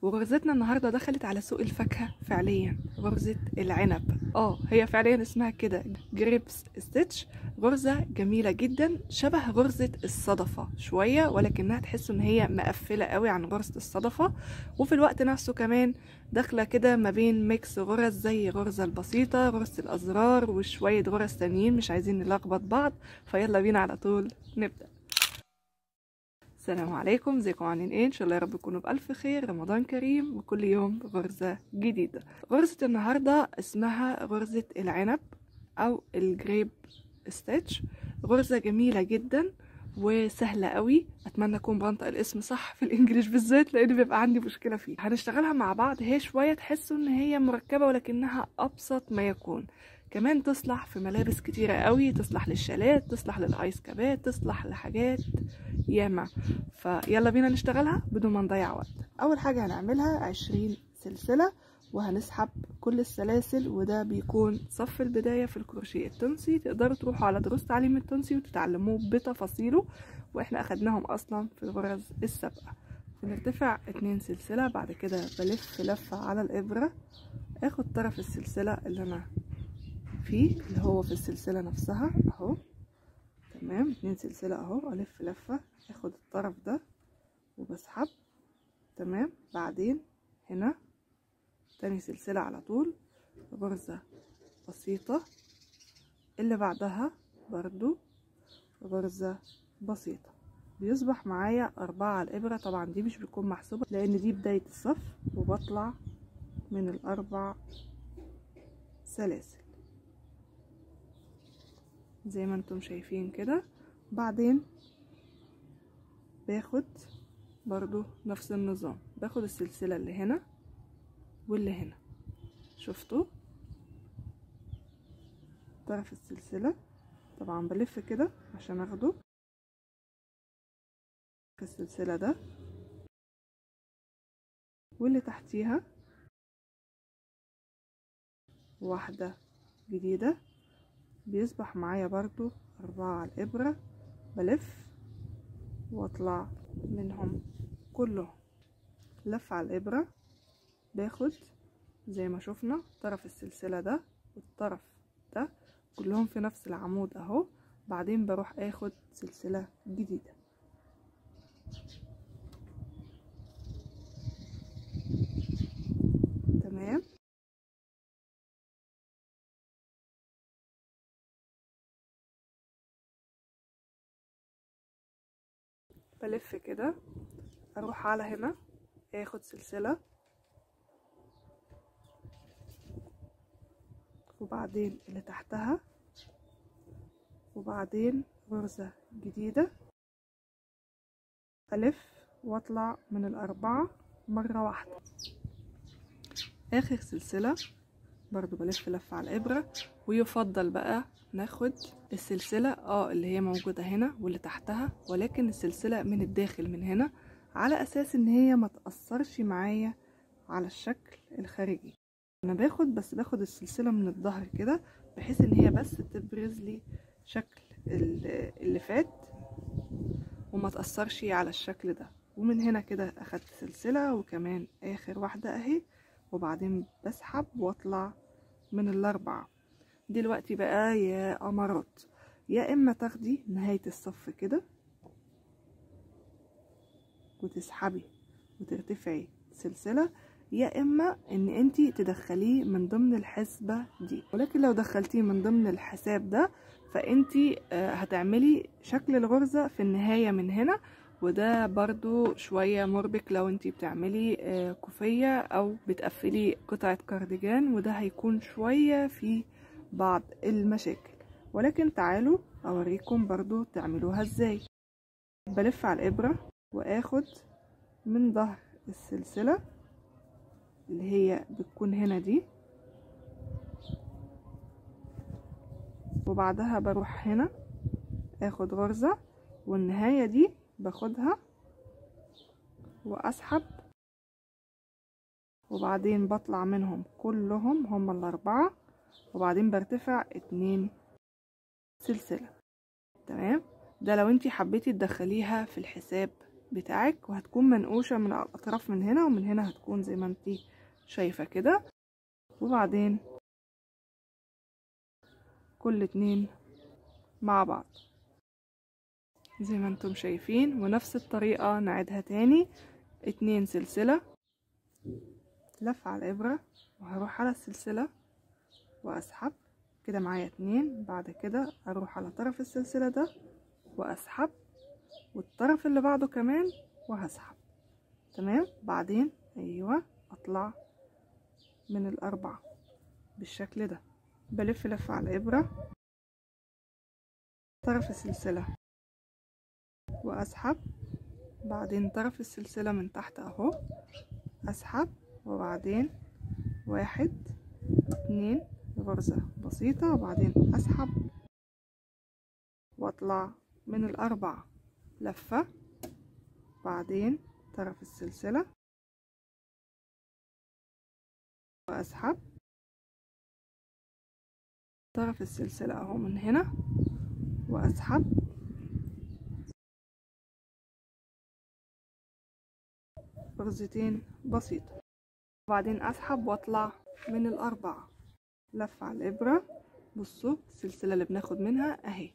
وغرزتنا النهارده دخلت على سوق الفاكهه فعليا غرزه العنب اه هي فعليا اسمها كده جريبس ستيتش غرزه جميله جدا شبه غرزه الصدفه شويه ولكنها تحس ان هي مقفله قوي عن غرزه الصدفه وفي الوقت نفسه كمان داخله كده ما بين ميكس غرز زي غرزه البسيطه غرزه الازرار وشويه غرز تانيين مش عايزين نلخبط بعض فيلا بينا على طول نبدا السلام عليكم ازيكم عاملين ايه ان شاء الله يا رب تكونوا بالف خير رمضان كريم وكل يوم غرزه جديده غرزه النهارده اسمها غرزه العنب او الجريب ستيتش غرزه جميله جدا وسهله قوي اتمنى اكون بنطق الاسم صح في الانجليش بالذات لان بيبقى عندي مشكله فيه هنشتغلها مع بعض هي شويه تحسوا ان هي مركبه ولكنها ابسط ما يكون كمان تصلح في ملابس كتيرة قوي تصلح للشالات تصلح للآيس كابات تصلح لحاجات ياما فيلا بينا نشتغلها بدون ما نضيع وقت أول حاجة هنعملها عشرين سلسلة وهنسحب كل السلاسل وده بيكون صف البداية في الكروشيه التونسي تقدروا تروحوا على دروس تعليم التونسي وتتعلموه بتفاصيله واحنا اخدناهم اصلا في الغرز السابقة بنرتفع اتنين سلسلة بعد كده بلف لفة على الابرة اخد طرف السلسلة اللي انا فيه اللي هو في السلسلة نفسها اهو تمام اتنين سلسلة اهو الف لفة اخد الطرف ده وبسحب تمام بعدين هنا تاني سلسلة على طول غرزة بسيطة اللي بعدها برضو غرزة بسيطة بيصبح معايا أربعة على الإبرة طبعا دي مش بتكون محسوبة لأن دي بداية الصف وبطلع من الأربع سلاسل زي ما انتم شايفين كده بعدين باخد برضو نفس النظام باخد السلسلة اللي هنا واللي هنا شفتوا طرف السلسلة طبعا بلف كده عشان اخده السلسلة ده واللي تحتيها واحدة جديدة بيصبح معايا برضو أربعة على الإبرة بلف واطلع منهم كلهم لف على الإبرة باخد زي ما شفنا طرف السلسلة ده والطرف ده كلهم في نفس العمود اهو بعدين بروح اخد سلسلة جديدة تمام بلف كده اروح على هنا اخد سلسله وبعدين اللي تحتها وبعدين غرزة جديدة ألف واطلع من الأربعة مرة واحدة آخر سلسلة برضو بلف لفة على الإبرة ويفضل بقى ناخد السلسلة اه اللي هي موجودة هنا واللي تحتها ولكن السلسلة من الداخل من هنا على أساس إن هي ما تأثرش معايا على الشكل الخارجي انا باخد بس باخد السلسله من الظهر كده بحيث ان هي بس تبرز لي شكل اللي فات وما تاثرش على الشكل ده ومن هنا كده اخدت سلسله وكمان اخر واحده اهي وبعدين بسحب واطلع من الاربعه دلوقتي بقى يا قمرات يا اما تاخدي نهايه الصف كده وتسحبي وترتفعي سلسله يا اما ان انتي تدخليه من ضمن الحسبة دي ولكن لو دخلتيه من ضمن الحساب ده فانتي هتعملي شكل الغرزة في النهاية من هنا وده برضو شوية مربك لو انتي بتعملي كوفية او بتقفلي قطعة كارديجان وده هيكون شوية في بعض المشاكل ولكن تعالوا اوريكم برضو تعملوها ازاي بلف على الابرة واخد من ظهر السلسله اللي هي بتكون هنا دي وبعدها بروح هنا اخد غرزة والنهاية دي باخدها واسحب وبعدين بطلع منهم كلهم هم الاربعة وبعدين برتفع اتنين سلسلة تمام ده لو انتي حبيتي تدخليها في الحساب بتاعك وهتكون منقوشة من على الأطراف من هنا ومن هنا هتكون زي ما انتي شايفة كده وبعدين كل اتنين مع بعض زي ما انتم شايفين ونفس الطريقة نعيدها تاني اتنين سلسلة لف على الإبرة وهروح على السلسلة وأسحب كده معايا اتنين بعد كده أروح على طرف السلسلة ده وأسحب والطرف اللي بعده كمان وهسحب تمام بعدين أيوة أطلع من الأربعة بالشكل ده بلف لفة على الإبرة طرف السلسلة وأسحب بعدين طرف السلسلة من تحت أهو أسحب وبعدين واحد اتنين غرزة بسيطة وبعدين أسحب وأطلع من الأربعة لفة بعدين طرف السلسلة وأسحب طرف السلسلة أهو من هنا وأسحب غرزتين بسيطة وبعدين أسحب وأطلع من الأربعة لف على الإبرة بصوا السلسلة اللي بناخد منها أهي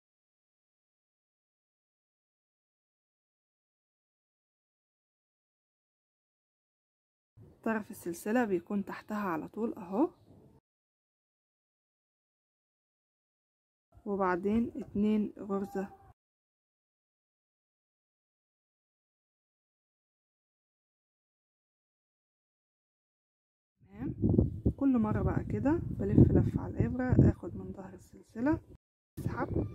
طرف السلسلة بيكون تحتها على طول أهو وبعدين اتنين غرزة تمام كل مرة بقى كده بلف لفة على الإبرة اخد من ظهر السلسلة اسحب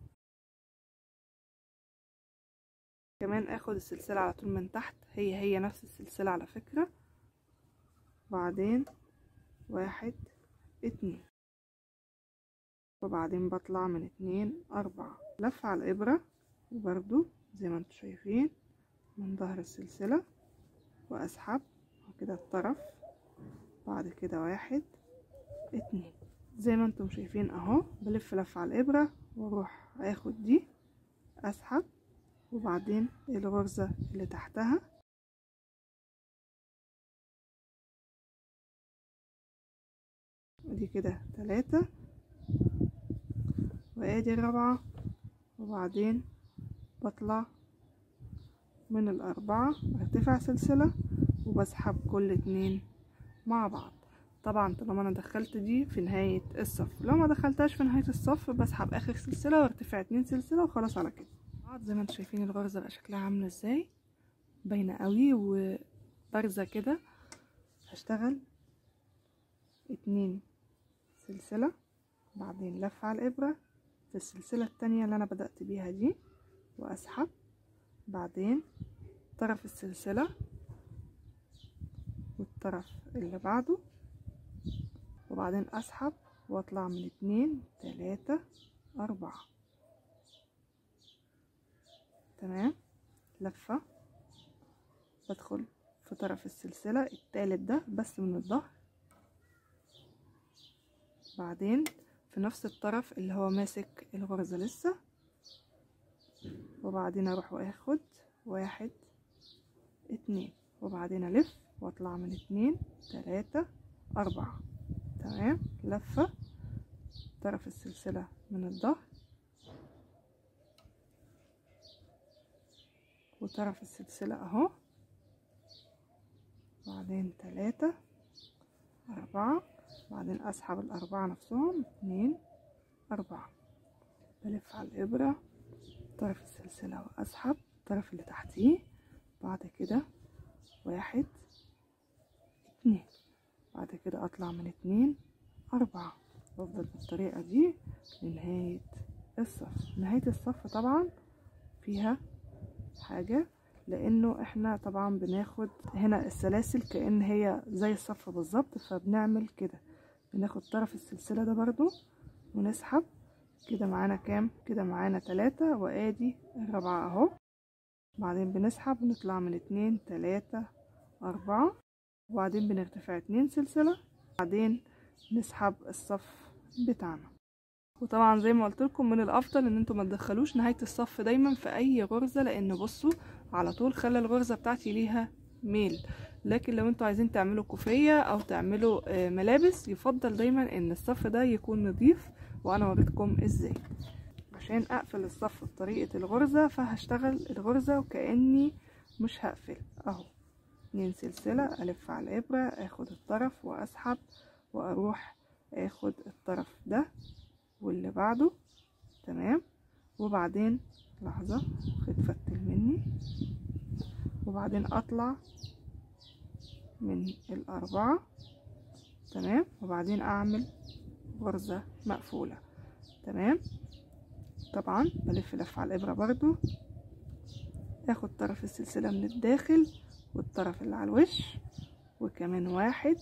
كمان اخد السلسلة على طول من تحت هي هي نفس السلسلة على فكرة بعدين واحد اتنين وبعدين بطلع من اتنين اربعة لف على الابرة وبرده زي ما انتم شايفين من ظهر السلسلة واسحب كده الطرف بعد كده واحد اتنين زي ما انتم شايفين اهو بلف لف على الابرة واروح اخد دي اسحب وبعدين الغرزة اللي تحتها ودي كده تلاتة وادي الرابعة وبعدين بطلع من الأربعة برتفع سلسلة وبسحب كل اتنين مع بعض طبعا طالما انا دخلت دي في نهاية الصف لو ما دخلتهاش في نهاية الصف بسحب اخر سلسلة وارتفع اتنين سلسلة وخلاص على كده زي ما انتم شايفين الغرزة بقى شكلها عاملة ازاي باينة قوي وبارزة كده هشتغل اتنين سلسلة بعدين لف على الإبرة في السلسلة التانية اللي أنا بدأت بيها دي وأسحب بعدين طرف السلسلة والطرف اللي بعده وبعدين أسحب وأطلع من اتنين تلاتة أربعة تمام لفة بدخل في طرف السلسلة التالت ده بس من الظهر بعدين في نفس الطرف اللي هو ماسك الغرزة لسه وبعدين اروح واخد واحد اتنين وبعدين الف واطلع من اتنين تلاتة اربعة تمام لفة طرف السلسلة من الظهر وطرف السلسلة اهو بعدين تلاتة أربعة بعدين أسحب الأربعة نفسهم اتنين أربعة بلف على الإبرة طرف السلسلة وأسحب الطرف اللي تحتيه بعد كده واحد اتنين بعد كده أطلع من اتنين أربعة بفضل بالطريقة دي لنهاية الصف نهاية الصف طبعا فيها حاجة لانه احنا طبعا بناخد هنا السلاسل كأن هي زي الصف بالظبط فبنعمل كده بناخد طرف السلسلة ده برضو ونسحب كده معانا كام كده معانا تلاتة وادي الرابعة اهو بعدين بنسحب ونطلع من اتنين تلاتة اربعة وبعدين بنرتفع اتنين سلسلة بعدين نسحب الصف بتاعنا وطبعا زي ما قلت لكم من الافضل ان انتم ما تدخلوش نهايه الصف دايما في اي غرزه لان بصوا على طول خلى الغرزة بتاعتي ليها ميل لكن لو انتوا عايزين تعملوا كوفية او تعملوا آه، ملابس يفضل دايما ان الصف ده يكون نظيف وانا وريتكم ازاي عشان اقفل الصف بطريقة الغرزة فهشتغل الغرزة وكأني مش هقفل اهو اتنين سلسلة الف على الابرة اخد الطرف واسحب واروح اخد الطرف ده واللي بعده تمام وبعدين لحظة خيط فتل مني وبعدين اطلع من الاربعة تمام وبعدين اعمل غرزة مقفولة تمام طبعا بلف لف على الابرة برضو اخد طرف السلسلة من الداخل والطرف اللي على الوش وكمان واحد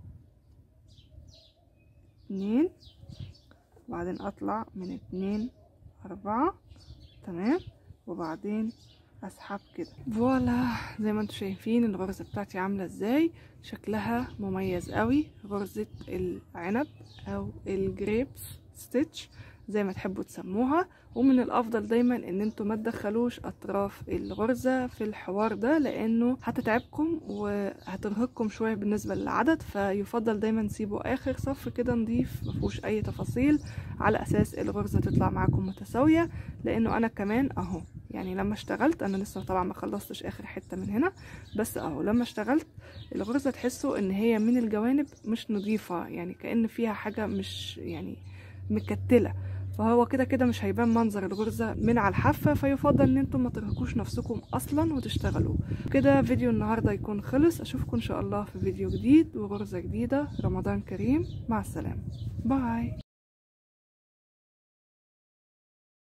اتنين وبعدين اطلع من اتنين اربعة تمام وبعدين اسحب كده فوالا زي ما انتم شايفين الغرزة بتاعتي عاملة ازاي شكلها مميز قوي غرزة العنب او الجريبس ستيتش زي ما تحبوا تسموها ومن الافضل دايما ان انتوا ما تدخلوش اطراف الغرزة في الحوار ده لانه هتتعبكم وهترهقكم شوية بالنسبة للعدد فيفضل دايما تسيبوا اخر صف كده نضيف مفهوش اي تفاصيل على اساس الغرزة تطلع معاكم متساوية لانه انا كمان اهو يعني لما اشتغلت انا لسه طبعا ما خلصتش اخر حتة من هنا بس اهو لما اشتغلت الغرزة تحسوا ان هي من الجوانب مش نظيفة يعني كأن فيها حاجة مش يعني مكتلة فهو كده كده مش هيبان منظر الغرزة من على الحافة فيفضل ان انتم ما ترهقوش نفسكم اصلا وتشتغلوا كده فيديو النهاردة يكون خلص اشوفكم ان شاء الله في فيديو جديد وغرزة جديدة رمضان كريم مع السلامة باي